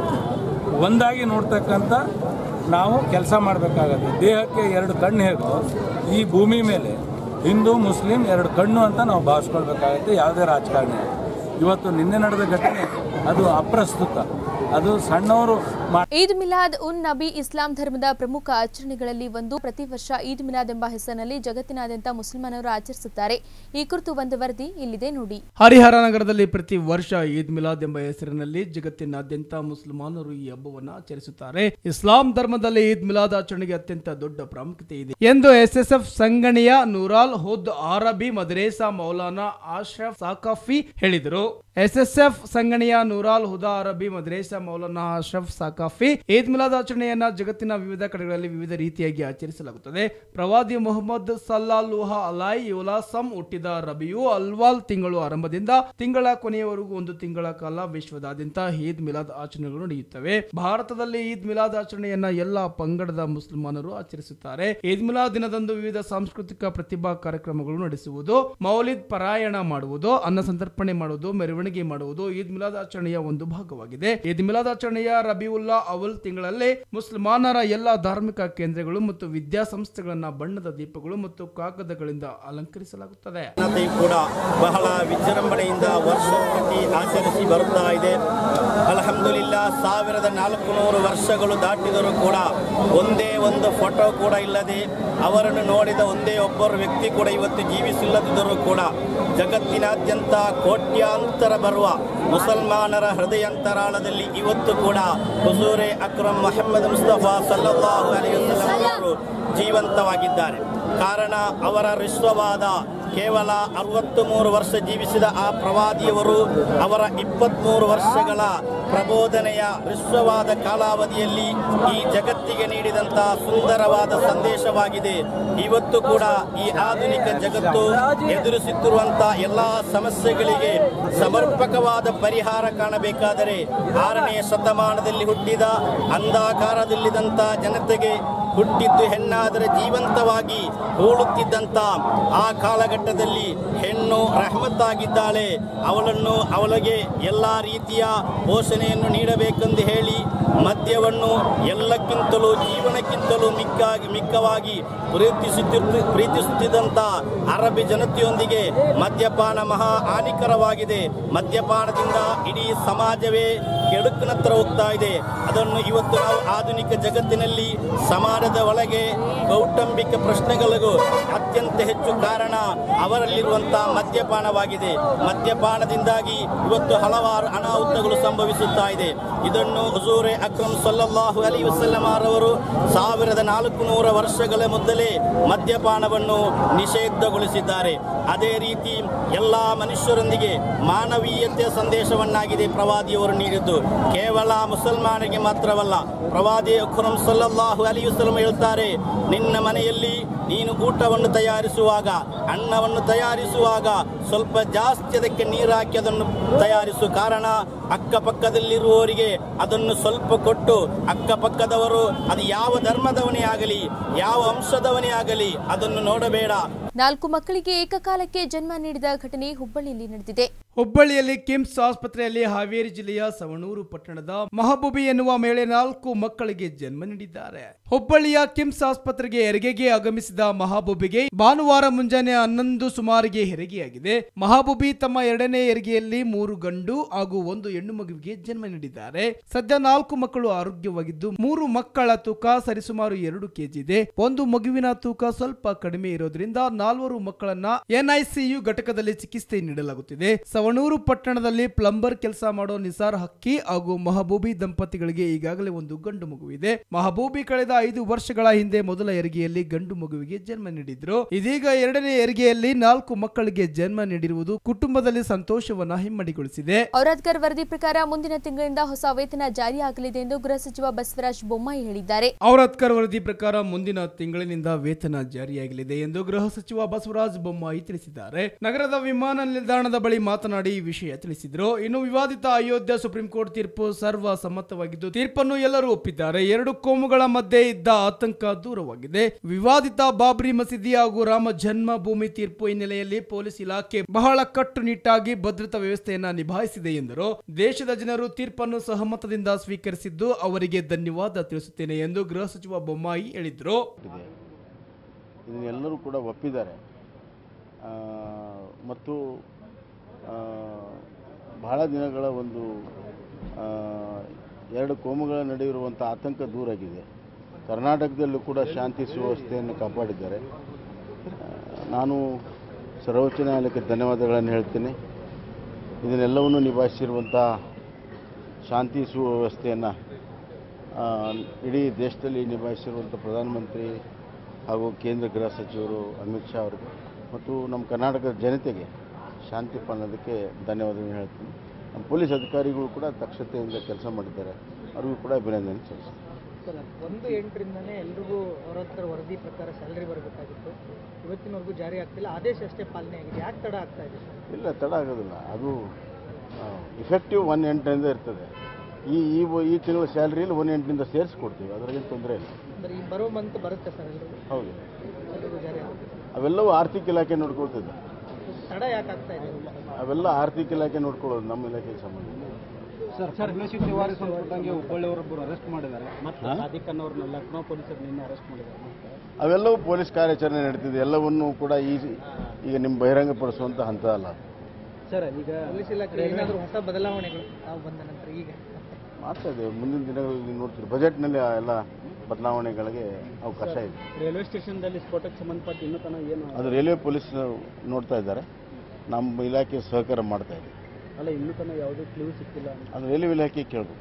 ಒಂದಾಗಿ ನೋಡ್ತಕ್ಕಂಥ ನಾವು ಕೆಲಸ ಮಾಡಬೇಕಾಗತ್ತೆ ದೇಹಕ್ಕೆ ಎರಡು ಕಣ್ಣು ಹೇಗೋ ಈ ಭೂಮಿ ಮೇಲೆ ಹಿಂದೂ ಮುಸ್ಲಿಂ ಎರಡು ಕಣ್ಣು ಅಂತ ನಾವು ಭಾವಿಸ್ಕೊಳ್ಬೇಕಾಗತ್ತೆ ಯಾವುದೇ ರಾಜಕಾರಣಿ ಆಗಲಿ. ಇವತ್ತು ನಿನ್ನೆ ನಡೆದ ಘಟನೆ ಅದು ಅಪ್ರಸ್ತುತ ಅದು ಸಣ್ಣವರು ಮಾ ಈದ್ ಮಿಲಾದ್ ಉನ್ ನಬಿ ಇಸ್ಲಾಂ ಧರ್ಮದ ಪ್ರಮುಖ ಆಚರಣೆಗಳಲ್ಲಿ ಒಂದು ಪ್ರತಿ ವರ್ಷ ಈದ್ ಮಿಲಾದ್ ಎಂಬ ಹೆಸರಿನಲ್ಲಿ ಜಗತ್ತಿನಾದ್ಯಂತ ಮುಸಲ್ಮಾನರು ಆಚರಿಸುತ್ತಾರೆ ಈ ಕುರಿತು ಒಂದು ವರದಿ ಇಲ್ಲಿದೆ ನೋಡಿ ಹರಿಹರ ನಗರದಲ್ಲಿ ಪ್ರತಿ ವರ್ಷ ಈದ್ ಮಿಲಾದ್ ಎಂಬ ಹೆಸರಿನಲ್ಲಿ ಜಗತ್ತಿನಾದ್ಯಂತ ಮುಸಲ್ಮಾನರು ಈ ಹಬ್ಬವನ್ನು ಆಚರಿಸುತ್ತಾರೆ ಇಸ್ಲಾಂ ಧರ್ಮದಲ್ಲಿ ಈದ್ ಮಿಲಾದ್ ಆಚರಣೆಗೆ ಅತ್ಯಂತ ದೊಡ್ಡ ಪ್ರಾಮುಖ್ಯತೆ ಇದೆ ಎಂದು ಎಸ್ಎಸ್ಎಫ್ ಸಂಘಟನೆಯ ನೂರಾಲ್ ಹುದ್ ಆರಬಿ ಮದ್ರೇಸಾ ಮೌಲಾನಾ ಆಶ್ರಫ್ ಸಾಕಾಫಿ ಹೇಳಿದರು ಎಸ್ಎಸ್ಎಫ್ ಸಂಘಟನೆಯ ನೂರಾಲ್ ಹುದಾ ಅರಬಿ ಮದ್ರೇಸಾ ಮೌಲಾನಾ ಅಶ್ರಫ್ ಸಾಕಾಫಿ ಈದ್ ಮಿಲಾದ್ ಆಚರಣೆಯನ್ನ ಜಗತ್ತಿನ ವಿವಿಧ ಕಡೆಗಳಲ್ಲಿ ವಿವಿಧ ರೀತಿಯಾಗಿ ಆಚರಿಸಲಾಗುತ್ತದೆ ಪ್ರವಾದಿ ಮೊಹಮ್ಮದ್ ಸಲ್ಲಾಲುಹ ಅಲೈ ಯುಲಾಸಂ ಹುಟ್ಟಿದ ರಬಿಯು ಅಲ್ವಾಲ್ ತಿಂಗಳು ಆರಂಭದಿಂದ ತಿಂಗಳ ಕೊನೆಯವರೆಗೂ ಒಂದು ತಿಂಗಳ ಕಾಲ ವಿಶ್ವದಾದ್ಯಂತ ಈದ್ ಮಿಲಾದ್ ಆಚರಣೆಗಳು ನಡೆಯುತ್ತವೆ ಭಾರತದಲ್ಲಿ ಈದ್ ಮಿಲಾದ್ ಆಚರಣೆಯನ್ನ ಎಲ್ಲಾ ಪಂಗಡದ ಮುಸಲ್ಮಾನರು ಆಚರಿಸುತ್ತಾರೆ ಈದ್ ಮಿಲಾದ್ ದಿನದಂದು ವಿವಿಧ ಸಾಂಸ್ಕೃತಿಕ ಪ್ರತಿಭಾ ಕಾರ್ಯಕ್ರಮಗಳು ನಡೆಸುವುದು ಮೌಲಿದ್ ಪಾರಾಯಣ ಮಾಡುವುದು ಅನ್ನ ಸಂತರ್ಪಣೆ ಮಾಡುವುದು ಮೆರವಣಿಗೆ ಮಾಡುವುದು ಈದ್ ಮಿಲಾದ್ ಆಚರಣೆಯ ಒಂದು ಭಾಗವಾಗಿದೆ ಈದ್ ಮಿಲಾದ್ ಆಚರಣೆಯ ರಬಿಯುಲ್ಲಾ ಅವಲ್ ತಿಂಗಳಲ್ಲಿ ಮುಸಲ್ಮಾನರ ಎಲ್ಲಾ ಧಾರ್ಮಿಕ ಕೇಂದ್ರಗಳು ಮತ್ತು ವಿದ್ಯಾಸಂಸ್ಥೆಗಳನ್ನ ಬಣ್ಣದ ದೀಪಗಳು ಮತ್ತು ಕಾಗದಗಳಿಂದ ಅಲಂಕರಿಸಲಾಗುತ್ತದೆ ಜನತೆ ಕೂಡ ಬಹಳ ವಿಜೃಂಭಣೆಯಿಂದ ವರ್ಷ ಪ್ರತಿ ಆಚರಿಸಿ ಬರುತ್ತಾ ಇದೆ ಅಲ್ಹಮ್ದುಲಿಲ್ಲ ಸಾವಿರದ ನಾಲ್ಕು ನೂರು ವರ್ಷಗಳು ದಾಟಿದರೂ ಕೂಡ ಒಂದೇ ಒಂದು ಫೋಟೋ ಕೂಡ ಇಲ್ಲದೆ ಅವರನ್ನು ನೋಡಿದ ಒಂದೇ ಒಬ್ಬರು ವ್ಯಕ್ತಿ ಕೂಡ ಇವತ್ತು ಜೀವಿಸಿಲ್ಲದಿದ್ದರೂ ಕೂಡ ಜಗತ್ತಿನಾದ್ಯಂತ ಕೋಟ್ಯಾಂತರ ಬರುವ ಮುಸಲ್ಮಾನರ ಹೃದಯಾಂತರಾಳದಲ್ಲಿ ಇವತ್ತು ಕೂಡ ಹುಜೂರೆ ಅಕ್ರಮ್ ಮೊಹಮ್ಮದ್ ಮುಸ್ತಫಾ ಸಲ್ಲಲ್ಲಾಹು ಅಲೈಹಿ ವಸಲ್ಲಂ ಅವರು ಜೀವಂತವಾಗಿದ್ದಾರೆ ಕಾರಣ ಅವರ ವಿಶ್ವವಾದ ಕೇವಲ ಅರವತ್ತು ಮೂರು ವರ್ಷ ಜೀವಿಸಿದ ಆ ಪ್ರವಾದಿಯವರು ಅವರ ಇಪ್ಪತ್ತ್ಮೂರು ವರ್ಷಗಳ ಪ್ರಬೋಧನೆಯ ವಿಶ್ವವಾದ ಕಾಲಾವಧಿಯಲ್ಲಿ ಈ ಜಗತ್ತಿಗೆ ನೀಡಿದಂಥ ಸುಂದರವಾದ ಸಂದೇಶವಾಗಿದೆ ಇವತ್ತು ಕೂಡ ಈ ಆಧುನಿಕ ಜಗತ್ತು ಎದುರಿಸುತ್ತಿರುವಂಥ ಎಲ್ಲ ಸಮಸ್ಯೆಗಳಿಗೆ ಸಮರ್ಪಕವಾದ ಪರಿಹಾರ ಕಾಣಬೇಕಾದರೆ ಆರನೇ ಶತಮಾನದಲ್ಲಿ ಹುಟ್ಟಿದ ಅಂಧಾಕಾರದಲ್ಲಿದ್ದಂಥ ಜನತೆಗೆ ಹುಟ್ಟಿದ್ದು ಹೆಣ್ಣಾದರೆ ಜೀವಂತವಾಗಿ ಹೂಳುತ್ತಿದ್ದಂಥ ಆ ಕಾಲಘಟ್ಟದಲ್ಲಿ ಹೆಣ್ಣು ರಹಮತ್ತಾಗಿದ್ದಾಳೆ ಅವಳನ್ನು ಅವಳಿಗೆ ಎಲ್ಲ ರೀತಿಯ ಪೋಷಣೆಯನ್ನು ನೀಡಬೇಕೆಂದು ಹೇಳಿ ಮದ್ಯವನ್ನು ಎಲ್ಲಕ್ಕಿಂತಲೂ ಜೀವನಕ್ಕಿಂತಲೂ ಮಿಕ್ಕಾಗಿ ಮಿಕ್ಕವಾಗಿ ಪ್ರೀತಿಸುತ್ತಿದ್ದು ಪ್ರೀತಿಸುತ್ತಿದ್ದಂಥ ಅರಬ್ಬಿ ಜನತೆಯೊಂದಿಗೆ ಮದ್ಯಪಾನ ಮಹಾ ಹಾನಿಕರವಾಗಿದೆ ಮದ್ಯಪಾನದಿಂದ ಇಡೀ ಸಮಾಜವೇ ಕೆಡುಕಿನತ್ರ ಹೋಗ್ತಾ ಇದೆ ಅದನ್ನು ಇವತ್ತು ನಾವು ಆಧುನಿಕ ಜಗತ್ತಿನಲ್ಲಿ ಸಮಾಜದ ಒಳಗೆ ಕೌಟುಂಬಿಕ ಪ್ರಶ್ನೆಗಳಿಗೂ ಅತ್ಯಂತ ಹೆಚ್ಚು ಕಾರಣ ಅವರಲ್ಲಿರುವಂತಹ ಮದ್ಯಪಾನವಾಗಿದೆ ಮದ್ಯಪಾನದಿಂದಾಗಿ ಇವತ್ತು ಹಲವಾರು ಅನಾಹುತಗಳು ಸಂಭವಿಸುತ್ತಾ ಇದೆ ಇದನ್ನು ಹುಜೂರೆ ಅಕ್ರಮ್ ಸಲ್ಲಲ್ಲಾಹು ಅಲಿ ವಸಲ್ಲಮಾರವರು ಸಾವಿರದ ನಾಲ್ಕು ನೂರ ವರ್ಷಗಳ ಮೊದಲೇ ಮದ್ಯಪಾನವನ್ನು ನಿಷೇಧಗೊಳಿಸಿದ್ದಾರೆ ಅದೇ ರೀತಿ ಎಲ್ಲ ಮನುಷ್ಯರೊಂದಿಗೆ ಮಾನವೀಯತೆಯ ಸಂದೇಶವನ್ನಾಗಿದೆ ಪ್ರವಾದಿಯವರು ನೀಡಿದ್ದು ಕೇವಲ ಮುಸಲ್ಮಾನರಿಗೆ ಮಾತ್ರವಲ್ಲ ಪ್ರವಾದಿ ಅಕ್ರಮ್ ಸಲ್ಲಲ್ಲಾಹು ಅಲಿ ವಸಲ್ಲಂ ಹೇಳ್ತಾರೆ ನಿನ್ನ ಮನೆಯಲ್ಲಿ ನೀನು ಊಟವನ್ನು ತಯಾರಿಸುವಾಗ ಅನ್ನವನ್ನು ತಯಾರಿಸುವಾಗ ಸ್ವಲ್ಪ ಜಾಸ್ತಿ ಅದಕ್ಕೆ ನೀರು ಹಾಕಿ ಅದನ್ನು ತಯಾರಿಸು ಕಾರಣ ಅಕ್ಕಪಕ್ಕದಲ್ಲಿರುವವರಿಗೆ ಅದನ್ನು ಸ್ವಲ್ಪ ಕೊಟ್ಟು ಅಕ್ಕಪಕ್ಕದವರು ಅದು ಯಾವ ಧರ್ಮದವನೇ ಆಗಲಿ ಯಾವ ಅಂಶದವನೇ ಆಗಲಿ ಅದನ್ನು ನೋಡಬೇಡ ನಾಲ್ಕು ಮಕ್ಕಳಿಗೆ ಏಕಕಾಲಕ್ಕೆ ಜನ್ಮ ನೀಡಿದ ಘಟನೆ ಹುಬ್ಬಳ್ಳಿಯಲ್ಲಿ ನಡೆದಿದೆ ಹುಬ್ಬಳ್ಳಿಯಲ್ಲಿ ಕಿಮ್ಸ್ ಆಸ್ಪತ್ರೆಯಲ್ಲಿ ಹಾವೇರಿ ಜಿಲ್ಲೆಯ ಸವಣೂರು ಪಟ್ಟಣದ ಮಹಬೂಬಿ ಎನ್ನುವ ಮಹಿಳೆ ನಾಲ್ಕು ಮಕ್ಕಳಿಗೆ ಜನ್ಮ ನೀಡಿದ್ದಾರೆ ಹುಬ್ಬಳ್ಳಿಯ ಕಿಮ್ಸ್ ಆಸ್ಪತ್ರೆಗೆ ಹೆರಿಗೆಗೆ ಆಗಮಿಸಿದ ಮಹಬೂಬಿಗೆ ಭಾನುವಾರ ಮುಂಜಾನೆ ಹನ್ನೊಂದು ಸುಮಾರಿಗೆ ಹೆರಿಗೆಯಾಗಿದೆ ಮಹಬೂಬಿ ತಮ್ಮ ಎರಡನೇ ಹೆರಿಗೆಯಲ್ಲಿ ಮೂರು ಗಂಡು ಹಾಗೂ ಒಂದು ಹೆಣ್ಣು ಮಗುವಿಗೆ ಜನ್ಮ ನೀಡಿದ್ದಾರೆ ಸದ್ಯ ನಾಲ್ಕು ಮಕ್ಕಳು ಆರೋಗ್ಯವಾಗಿದ್ದು ಮೂರು ಮಕ್ಕಳ ತೂಕ ಸರಿಸುಮಾರು ಎರಡು ಕೆಜಿ ಇದೆ ಒಂದು ಮಗುವಿನ ತೂಕ ಸ್ವಲ್ಪ ಕಡಿಮೆ ಇರೋದ್ರಿಂದ ನಾಲ್ವರು ಮಕ್ಕಳನ್ನ ಎನ್ಐಸಿಯು ಘಟಕದಲ್ಲಿ ಚಿಕಿತ್ಸೆ ನೀಡಲಾಗುತ್ತಿದೆ ಸವಣೂರು ಪಟ್ಟಣದಲ್ಲಿ ಪ್ಲಂಬರ್ ಕೆಲಸ ಮಾಡೋ ನಿಸಾರ್ ಹಕ್ಕಿ ಹಾಗೂ ಮಹಬೂಬಿ ದಂಪತಿಗಳಿಗೆ ಈಗಾಗಲೇ ಒಂದು ಗಂಡು ಮಗುವಿದೆ ಮಹಬೂಬಿ ಕಳೆದ ಐದು ವರ್ಷಗಳ ಹಿಂದೆ ಮೊದಲ ಹೆರಿಗೆಯಲ್ಲಿ ಗಂಡು ಮಗುವಿಗೆ ಜನ್ಮ ನೀಡಿದ್ರು ಇದೀಗ ಎರಡನೇ ಹೆರಿಗೆಯಲ್ಲಿ ನಾಲ್ಕು ಮಕ್ಕಳಿಗೆ ಜನ್ಮ ನೀಡಿರುವುದು ಕುಟುಂಬದಲ್ಲಿ ಸಂತೋಷವನ್ನ ಹಿಮ್ಮಡಿಗೊಳಿಸಿದೆ ಔರಾದ್ಕರ್ ವರದಿ ಪ್ರಕಾರ ಮುಂದಿನ ತಿಂಗಳಿಂದ ಹೊಸ ವೇತನ ಜಾರಿಯಾಗಲಿದೆ ಎಂದು ಗೃಹ ಸಚಿವ ಬಸವರಾಜ ಬೊಮ್ಮಾಯಿ ಹೇಳಿದ್ದಾರೆ ಔರಾದ್ಕರ್ ವರದಿ ಪ್ರಕಾರ ಮುಂದಿನ ತಿಂಗಳಿನಿಂದ ವೇತನ ಜಾರಿಯಾಗಲಿದೆ ಎಂದು ಗೃಹ ಸಚಿವ ಸಚಿವ ಬಸವರಾಜ ಬೊಮ್ಮಾಯಿ ತಿಳಿಸಿದ್ದಾರೆ ನಗರದ ವಿಮಾನ ನಿಲ್ದಾಣದ ಬಳಿ ಮಾತನಾಡಿ ಈ ವಿಷಯ ತಿಳಿಸಿದರು ಇನ್ನು ವಿವಾದಿತ ಅಯೋಧ್ಯ ಸುಪ್ರೀಂ ಕೋರ್ಟ್ ತೀರ್ಪು ಸರ್ವ ಸಮ್ಮತವಾಗಿದ್ದು ತೀರ್ಪನ್ನು ಎಲ್ಲರೂ ಒಪ್ಪಿದ್ದಾರೆ ಎರಡು ಕೋಮುಗಳ ಮಧ್ಯೆ ಇದ್ದ ಆತಂಕ ದೂರವಾಗಿದೆ ವಿವಾದಿತ ಬಾಬ್ರಿ ಮಸೀದಿ ಹಾಗೂ ರಾಮ ಜನ್ಮಭೂಮಿ ತೀರ್ಪು ಹಿನ್ನೆಲೆಯಲ್ಲಿ ಪೊಲೀಸ್ ಇಲಾಖೆ ಬಹಳ ಕಟ್ಟುನಿಟ್ಟಾಗಿ ಭದ್ರತಾ ವ್ಯವಸ್ಥೆಯನ್ನ ನಿಭಾಯಿಸಿದೆ ಎಂದರು ದೇಶದ ಜನರು ತೀರ್ಪನ್ನು ಸಹಮತದಿಂದ ಸ್ವೀಕರಿಸಿದ್ದು ಅವರಿಗೆ ಧನ್ಯವಾದ ತಿಳಿಸುತ್ತೇನೆ ಎಂದು ಗೃಹ ಸಚಿವ ಬೊಮ್ಮಾಯಿ ಹೇಳಿದರು ಇದನ್ನೆಲ್ಲರೂ ಕೂಡ ಒಪ್ಪಿದ್ದಾರೆ ಆ, ಮತ್ತು ಆ, ಬಹಳ ದಿನಗಳ ಒಂದು ಆ, ಎರಡು ಕೋಮುಗಳ ನಡುವೆ ಇರುವಂಥ ಆತಂಕ ದೂರಾಗಿದೆ ಕರ್ನಾಟಕದಲ್ಲೂ ಕೂಡ ಶಾಂತಿ ಸುವ್ಯವಸ್ಥೆಯನ್ನು ಕಾಪಾಡಿದ್ದಾರೆ ಆ, ನಾನು ಸರ್ವೋಚ್ಚ ನ್ಯಾಯಾಲಯಕ್ಕೆ ಧನ್ಯವಾದಗಳನ್ನು ಹೇಳ್ತೀನಿ ಇದನ್ನೆಲ್ಲವನ್ನು ನಿಭಾಯಿಸಿರುವಂಥ ಶಾಂತಿ ಸುವ್ಯವಸ್ಥೆಯನ್ನು ಆ, ಇಡೀ ದೇಶದಲ್ಲಿ ನಿಭಾಯಿಸಿರುವಂಥ ಪ್ರಧಾನಮಂತ್ರಿ ಹಾಗೂ ಕೇಂದ್ರ ಗೃಹ ಸಚಿವರು ಅಮಿತ್ ಶಾ ಅವರಿಗೆ ಮತ್ತು ನಮ್ಮ ಕರ್ನಾಟಕದ ಜನತೆಗೆ ಶಾಂತಿ ಪಾಲನದಕ್ಕೆ ಧನ್ಯವಾದಗಳನ್ನು ಹೇಳ್ತೀನಿ ನಮ್ಮ ಪೊಲೀಸ್ ಅಧಿಕಾರಿಗಳು ಕೂಡ ದಕ್ಷತೆಯಿಂದ ಕೆಲಸ ಮಾಡಿದ್ದಾರೆ ಅವ್ರಿಗೂ ಕೂಡ ಅಭಿನಂದನೆ ಸಲ್ಲಿಸ್ತೀನಿ ಸರ್ ಒಂದು ಎಂಟರಿಂದನೇ ಎಲ್ರಿಗೂ ಅವ್ರ ಹತ್ರ ವರದಿ ಪ್ರಕಾರ ಸ್ಯಾಲ್ರಿ ಬರಬೇಕಾಗಿತ್ತು ಇವತ್ತಿನವರೆಗೂ ಜಾರಿ ಆಗ್ತಿಲ್ಲ ಆದೇಶ ಅಷ್ಟೇ ಪಾಲನೆ ಆಗಿದೆ ಯಾಕೆ ತಡ ಆಗ್ತಾ ಇದೆ ಸರ್ ಇಲ್ಲ ತಡ ಆಗೋದಿಲ್ಲ ಅದು ಇಫೆಕ್ಟಿವ್ ಒನ್ ಎಂಟರಿಂದ ಇರ್ತದೆ ಈ ಈ ವ- ಈ ತಿಂಗಳ ಸ್ಯಾಲ್ರಿಯಲ್ಲಿ ಒನ್ ಎಂಟಿನಿಂದ ಸೇರಿಸ್ಕೊಡ್ತೀವಿ ಅದರಲ್ಲಿ ತೊಂದರೆ ಇಲ್ಲ ಅಂದರೆ ಈ ಬರೋ ಮಂತ್ ಬರುತ್ತೆ ಸರ್ ಎಲ್ರಿಗೂ ಹೌದು ಎಲ್ರಿಗೂ ಜಾರಿ ಆಗುತ್ತೆ ಅವೆಲ್ಲವೂ ಆರ್ಥಿಕ ಇಲಾಖೆ ನೋಡ್ಕೊಳ್ತದೆ ತಡ ಯಾಕೆ ಆಗ್ತಾ ಇದೆ ಅವೆಲ್ಲ ಆರ್ಥಿಕ ಇಲಾಖೆ ನೋಡ್ಕೊಳ್ಳೋದು ನಮ್ಮ ಇಲಾಖೆಗೆ ಸಂಬಂಧ ಇಲ್ಲ. ಸರ್ ಪಬ್ಲಿಸಿಟಿ ತಿವಾರಿ ಸಂಬಂಧಪಟ್ಟಂಗೆ ಹುಬ್ಬಳ್ಳಿಯವರೊಬ್ಬರು ಅರೆಸ್ಟ್ ಮಾಡಿದ್ದಾರೆ ಮತ್ತು ಹಾ? ಸಾದಿಕ್ ಅವ್ರನ್ನ ಲಕ್ನೋ ಪೊಲೀಸರು ನಿನ್ನೆ ಅರೆಸ್ಟ್ ಮಾಡಿದ್ದಾರೆ ಅವೆಲ್ಲವೂ ಪೊಲೀಸ್ ಕಾರ್ಯಾಚರಣೆ ನಡೀತಿದೆ ಎಲ್ಲವನ್ನೂ ಕೂಡ ಈ ಈಗ ನಿಮ್ಮ ಬಹಿರಂಗಪಡಿಸುವಂಥ ಹಂತ ಅಲ್ಲ ಅದು. ಸರ್ ಈಗ ಪೊಲೀಸ್ ಇಲಾಖೆ ಏನಾದರೂ ಹೊಸ ಬದಲಾವಣೆಗಳು ತಾವು ಬಂದ ನಂತರ ಈಗ ಮಾಡ್ತಾ ಇದ್ದೇವೆ ಮುಂದಿನ ದಿನಗಳಲ್ಲಿ ನೋಡ್ತೀರಿ ಬಜೆಟ್ನಲ್ಲಿ ಆ ಎಲ್ಲ ಬದಲಾವಣೆಗಳಿಗೆ ಅವಕಾಶ ಇದೆ ರೈಲ್ವೆ ಸ್ಟೇಷನ್ದಲ್ಲಿ ಸ್ಫೋಟಕ್ಕೆ ಸಂಬಂಧಪಟ್ಟ ಇನ್ನೂ ತನಕ ಏನು ಅದು ರೈಲ್ವೆ ಪೊಲೀಸ್ ನೋಡ್ತಾ ಇದ್ದಾರೆ ನಮ್ಮ ಇಲಾಖೆ ಸಹಕಾರ ಮಾಡ್ತಾ ಇದೆ ಅಲ್ಲ ಇನ್ನೂ ತನಕ ಯಾವುದೇ ಕ್ಲೂ ಸಿಕ್ಕಿಲ್ಲ ಅದು ರೈಲ್ವೆ ಇಲಾಖೆ ಕೇಳಬೇಕು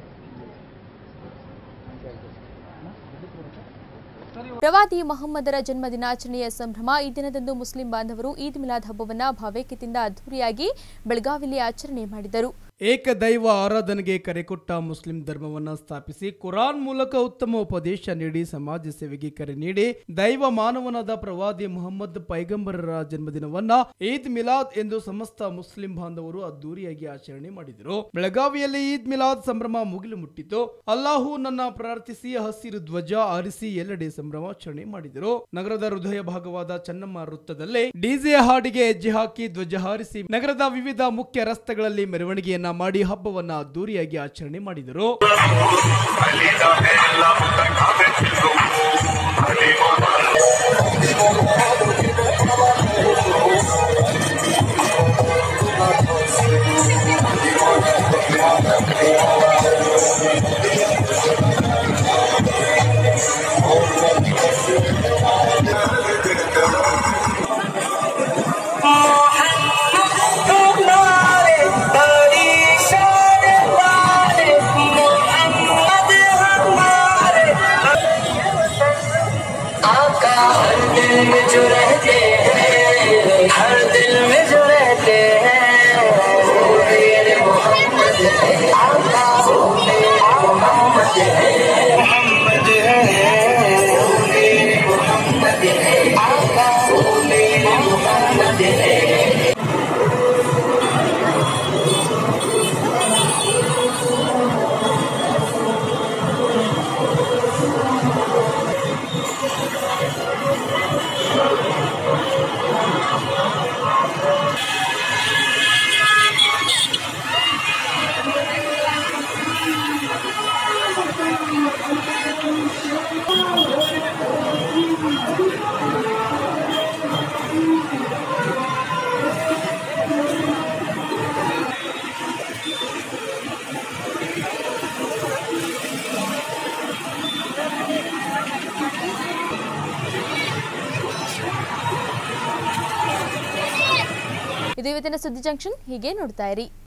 ಪ್ರವಾದಿ ಮೊಹಮ್ಮದರ ಜನ್ಮ ದಿನಾಚರಣೆಯ ಸಂಭ್ರಮ ಈ ದಿನದಂದು ಮುಸ್ಲಿಂ ಬಾಂಧವರು ಈದ್ ಮಿಲಾದ್ ಹಬ್ಬವನ್ನ ಭಾವೈಕ್ಯತೆಯಿಂದ ಅದ್ದೂರಿಯಾಗಿ ಬೆಳಗಾವಿಯಲ್ಲಿ ಆಚರಣೆ ಮಾಡಿದರು ಏಕದೈವ ಆರಾಧನೆಗೆ ಕರೆ ಕೊಟ್ಟ ಮುಸ್ಲಿಂ ಧರ್ಮವನ್ನ ಸ್ಥಾಪಿಸಿ ಕುರಾನ್ ಮೂಲಕ ಉತ್ತಮ ಉಪದೇಶ ನೀಡಿ ಸಮಾಜ ಸೇವೆಗೆ ಕರೆ ನೀಡಿ ದೈವ ಮಾನವನಾದ ಪ್ರವಾದಿ ಮುಹಮ್ಮದ್ ಪೈಗಂಬರರ ಜನ್ಮದಿನವನ್ನ ಈದ್ ಮಿಲಾದ್ ಎಂದು ಸಮಸ್ತ ಮುಸ್ಲಿಂ ಬಾಂಧವರು ಅದ್ದೂರಿಯಾಗಿ ಆಚರಣೆ ಮಾಡಿದರು ಬೆಳಗಾವಿಯಲ್ಲಿ ಈದ್ ಮಿಲಾದ್ ಸಂಭ್ರಮ ಮುಗಿಲು ಮುಟ್ಟಿತು ಅಲ್ಲಾಹು ನನ್ನ ಪ್ರಾರ್ಥಿಸಿ ಹಸಿರು ಧ್ವಜ ಆರಿಸಿ ಎಲ್ಲೆಡೆ ಸಂಭ್ರಮಾಚರಣೆ ಮಾಡಿದರು ನಗರದ ಹೃದಯ ಭಾಗವಾದ ಚನ್ನಮ್ಮ ವೃತ್ತದಲ್ಲಿ ಡಿಜೆ ಹಾಡಿಗೆ ಹೆಜ್ಜೆ ಹಾಕಿ ಧ್ವಜ ಹಾರಿಸಿ ನಗರದ ವಿವಿಧ ಮುಖ್ಯ ರಸ್ತೆಗಳಲ್ಲಿ ಮೆರವಣಿಗೆಯನ್ನ ಮಾಡಿ ಹಬ್ಬವನ್ನ ಅದ್ದೂರಿಯಾಗಿ ಆಚರಣೆ ಮಾಡಿದರು जो रहते हैं हर दिल में जो रहते हैं वो मेरे मोहम्मद है आका वो मेरे मोहम्मद है मोहम्मद है वो मेरे मोहम्मद है आका वो मेरे मोहम्मद है ಇದು ಇವತ್ತಿನ ಸುದ್ದಿ ಜಂಕ್ಷನ್ ಹೀಗೆ ನೋಡ್ತಾ ಇರಿ